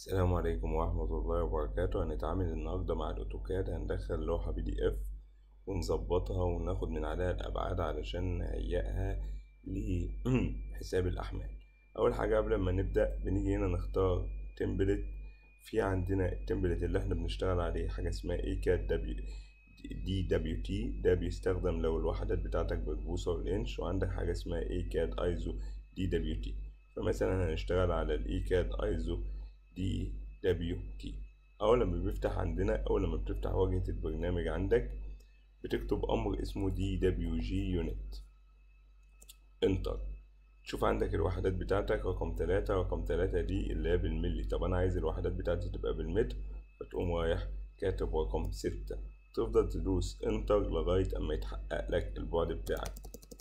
السلام عليكم ورحمة الله وبركاته هنتعامل النهاردة مع الأوتوكاد هندخل لوحة بي دي إف ونظبطها وناخد من عليها الأبعاد علشان نهيئها لحساب الأحمال أول حاجة قبل ما نبدأ بنيجي هنا نختار تمبلت في عندنا التمبلت اللي احنا بنشتغل عليه حاجة اسمها ايكاد دبليو دي دبليو تي ده بيستخدم لو الوحدات بتاعتك بالبوصة والإنش وعندك حاجة اسمها ايكاد ايزو دي دبليو تي فمثلا هنشتغل على الايكاد ايزو دي دبليو تي أول لما بيفتح عندنا أول لما بتفتح واجهة البرنامج عندك بتكتب أمر اسمه دي دبليو جي يونت انتر تشوف عندك الوحدات بتاعتك رقم تلاتة رقم تلاتة دي اللي هي بالملي طب أنا عايز الوحدات بتاعتي تبقى بالمتر فتقوم رايح كاتب رقم ستة تفضل تدوس انتر لغاية أما يتحقق لك البعد بتاعك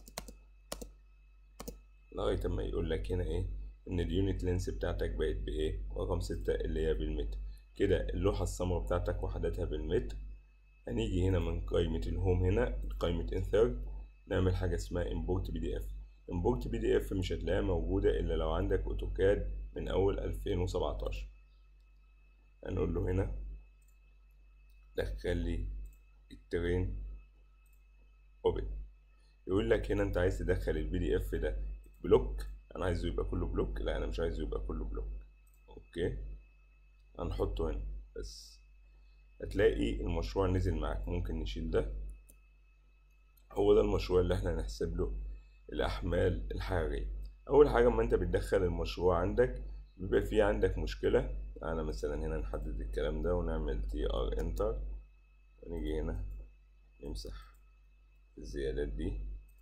لغاية أما يقول لك هنا إيه إن اليونت لينس بتاعتك بقت بإيه رقم ستة اللي هي بالمتر كده اللوحة السمراء بتاعتك وحداتها بالمتر هنيجي هنا من قائمة الهوم هنا قائمة insert نعمل حاجة اسمها import pdf import pdf مش هتلاقيها موجودة إلا لو عندك أوتوكاد من أول 2017 هنقول له هنا دخل لي الترين اوبن يقول لك هنا انت عايز تدخل البي دي اف ده بلوك انا عايزه يبقى كله بلوك لا انا مش عايزه يبقى كله بلوك اوكي هنحطه هنا بس هتلاقي المشروع نزل معاك ممكن نشيل ده هو ده المشروع اللي احنا هنحسب له الاحمال الحراريه اول حاجه اما انت بتدخل المشروع عندك بيبقى في عندك مشكله انا مثلا هنا نحدد الكلام ده ونعمل تي ار انتر ونيجي هنا نمسح الزيادات دي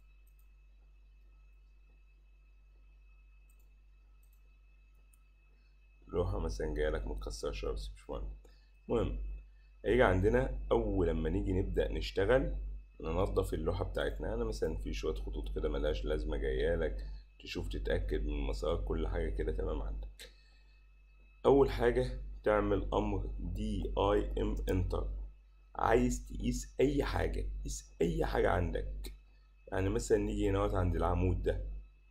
لوحة مثلا جايلك متكسرة شوية بس مش مهم المهم هيجي عندنا أول لما نيجي نبدأ نشتغل ننظف اللوحة بتاعتنا أنا مثلا في شوية خطوط كده ملهاش لازمة جايالك تشوف تتأكد من مسارات كل حاجة كده تمام عندك أول حاجة تعمل أمر دي أي إم إنتر عايز تقيس أي حاجة قيس أي حاجة عندك يعني مثلا نيجي هنا عند العمود ده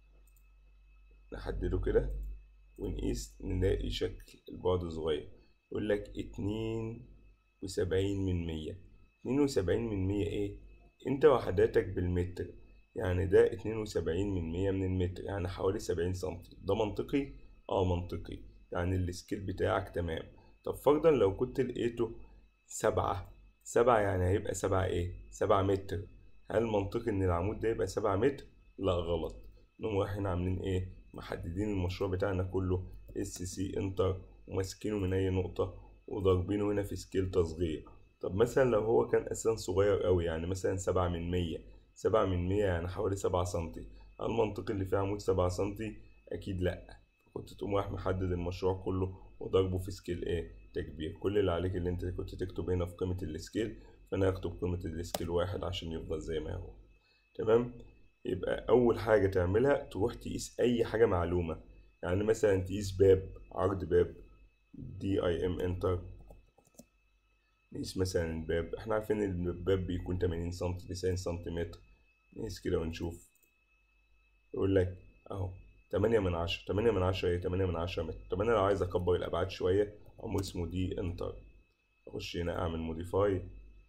نحدده كده ونقيس نلاقي شكل البعد صغير يقول لك اتنين وسبعين من مية اتنين وسبعين من مية ايه انت وحداتك بالمتر يعني ده اتنين وسبعين من مية من المتر يعني حوالي سبعين سنتي ده منطقي اه منطقي يعني السكيل بتاعك تمام طب فرضا لو كنت لقيته سبعة سبعة يعني هيبقى سبعة ايه سبعة متر هل منطقي ان العمود ده يبقى سبعة متر لا غلط نقوم رايحين عاملين ايه محددين المشروع بتاعنا كله اس سي انتر وماسكينه من اي نقطة وضاربينه هنا في سكيل تصغير طب مثلا لو هو كان اساسا صغير قوي يعني مثلا سبعة من مية سبعة من مية يعني حوالي سبعة سنتي هل المنطقي اللي فيه عمود سبعة سنتي اكيد لا كنت تقوم رايح محدد المشروع كله وضربه في سكيل ايه تكبير كل اللي عليك اللي انت كنت تكتب هنا في قيمة السكيل فانا هكتب قيمة السكيل واحد عشان يفضل زي ما هو تمام يبقى أول حاجة تعملها تروح تقيس أي حاجة معلومة يعني مثلا تقيس باب عرض باب دي اي ام انتر نقيس مثلا الباب احنا عارفين ان الباب بيكون تمانين سنتي تسعين سنتيمتر نقيس كده ونشوف يقول لك اهو تمانية من عشرة تمانية من عشرة ايه تمانية من عشرة متر طب انا لو عايز اكبر الابعاد شوية امر اسمه دي انتر اخش هنا اعمل موديفاي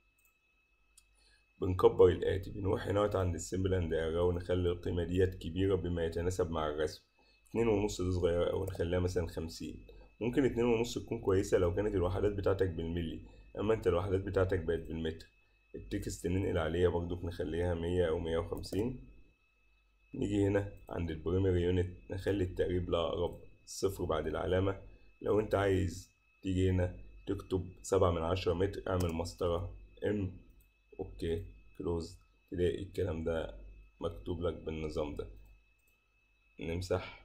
بنكبر الآتي بنروح هنا عند السيمبل اند ارو ونخلي القيمة ديت كبيرة بما يتناسب مع الرسم اتنين ونص دي صغيرة أوي نخليها مثلا خمسين ممكن اتنين ونص تكون كويسة لو كانت الوحدات بتاعتك بالملي أما انت الوحدات بتاعتك بقت بالمتر التكست ننقل عليها برضو نخليها مية أو مية وخمسين نيجي هنا عند البريمري يونت نخلي التقريب لأقرب صفر بعد العلامة لو انت عايز تيجي هنا تكتب سبعة من عشرة متر اعمل مسطرة ام اوكي كلوز تلاقي الكلام ده مكتوب لك بالنظام ده نمسح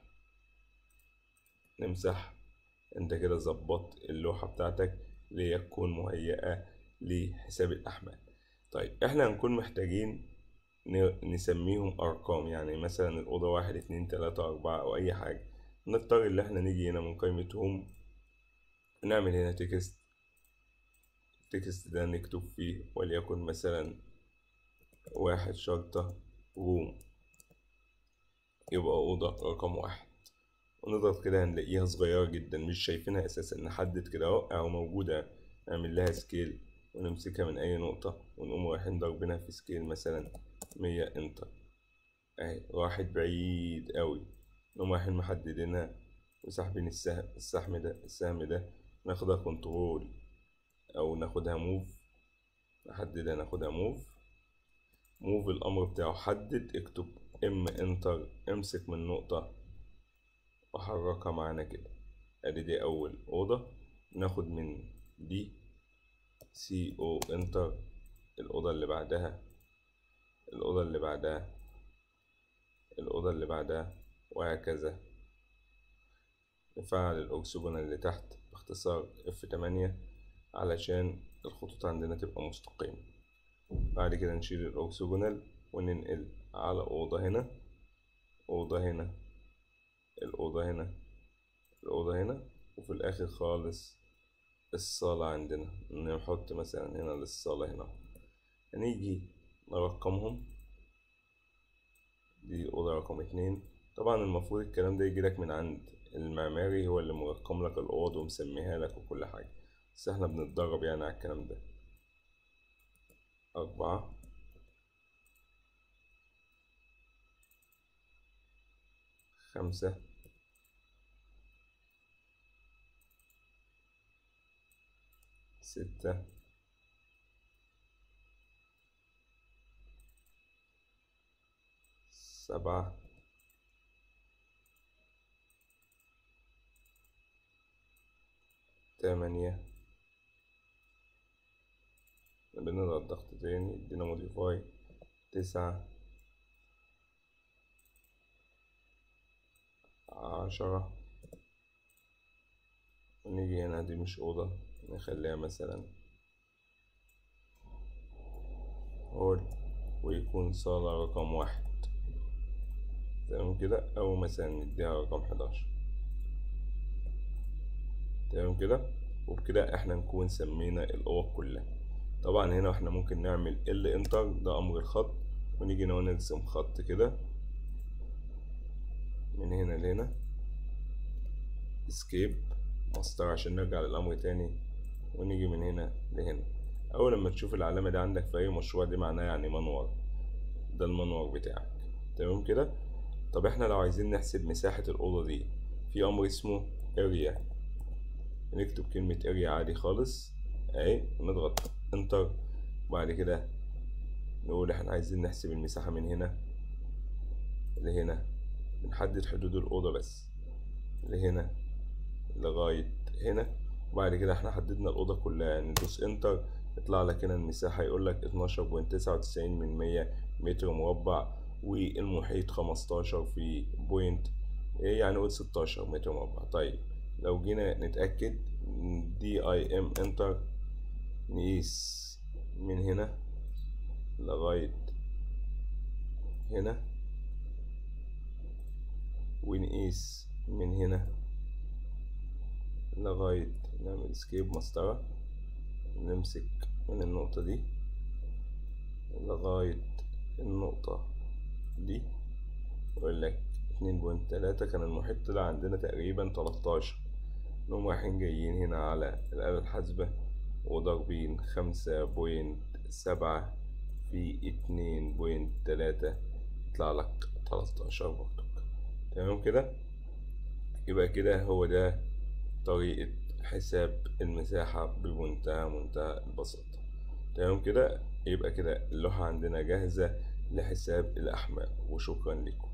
نمسح انت كده ظبطت اللوحة بتاعتك ليكون مهيئة لحساب الأحمال طيب احنا هنكون محتاجين نسميهم أرقام يعني مثلا الأوضة واحد اتنين تلاتة أربعة أو أي حاجة نختار اللي احنا نيجي هنا من قائمة هوم نعمل هنا تكست التكست ده نكتب فيه وليكن مثلا واحد شرطة روم يبقى أوضة رقم واحد ونضغط كده هنلاقيها صغيرة جدا مش شايفينها أساسا نحدد كده أهو أهو موجودة نعمل لها سكيل ونمسكها من أي نقطة ونقوم رايحين ضاربينها في سكيل مثلا مية انتر أهي راحت بعيد أوي نقوم رايحين محددينها وساحبين السهم السهم ده السهم ده ناخدها كنترول أو ناخدها موف نحددها ناخدها موف موف الأمر بتاعه حدد اكتب ام انتر امسك من نقطة وحركها معانا كده ادي دي أول أوضة ناخد من دي سي او انتر الأوضة اللي بعدها الأوضة اللي بعدها الأوضة اللي بعدها وهكذا نفعل الأكسجون اللي تحت باختصار اف تمانية علشان الخطوط عندنا تبقى مستقيمة بعد كده نشيل الأكسجونال وننقل على أوضة هنا أوضة هنا الأوضة هنا الأوضة هنا وفي الآخر خالص الصالة عندنا نحط مثلا هنا للصالة هنا هنيجي نرقمهم دي أوضة رقم اتنين طبعا المفروض الكلام ده يجيلك من عند المعماري هو اللي مرقم لك الأوض ومسميها لك وكل حاجة بس احنا بنتدرب يعني على الكلام ده أربعة خمسة ستة سبعة تمانية بنضغط ضغط تاني ادينا موديفاي تسعة عشرة ونيجي هنا دي مش أوضة نخليها مثلا هول ويكون صالة رقم واحد تمام كده أو مثلا نديها رقم حداشر تمام كده وبكده احنا نكون سمينا الأوض كلها طبعا هنا احنا ممكن نعمل ال انتر ده أمر الخط ونيجي هنا نرسم خط كده من هنا لهنا اسكيب مسطرة عشان نرجع للأمر تاني ونيجي من هنا لهنا أول لما تشوف العلامة دي عندك في أي مشروع دي معناه يعني منور ده المنور بتاعك تمام كده طب احنا لو عايزين نحسب مساحة الأوضة دي في أمر اسمه اريا نكتب كلمة اريا عادي خالص اهي ونضغط انتر وبعد كده نقول احنا عايزين نحسب المساحة من هنا لهنا بنحدد حدود الأوضة بس لهنا لغاية هنا وبعد كده احنا حددنا الأوضة كلها يعني ندوس انتر يطلع لك هنا المساحة يقول لك اتناشر بوينت تسعة وتسعين من مية متر مربع والمحيط خمستاشر في بوينت يعني قول ستاشر متر مربع طيب لو جينا نتأكد دي اي ام انتر نقيس من هنا لغاية هنا ونقيس من هنا لغاية نعمل سكيب مسطرة نمسك من النقطة دي لغاية النقطة دي يقول لك اتنين بوينت تلاتة كان المحيط طلع عندنا تقريبا تلاتاشر نقوم رايحين جايين هنا على الآلة الحاسبة وضاربين خمسة بوينت سبعة في اتنين بوينت تلاتة يطلع لك تلاتاشر برضك تمام كده يبقى كده هو ده طريقة حساب المساحة بمنتهى منتهى البساطة تمام كده يبقى كده اللوحة عندنا جاهزة لحساب الأحمال وشكرا لكم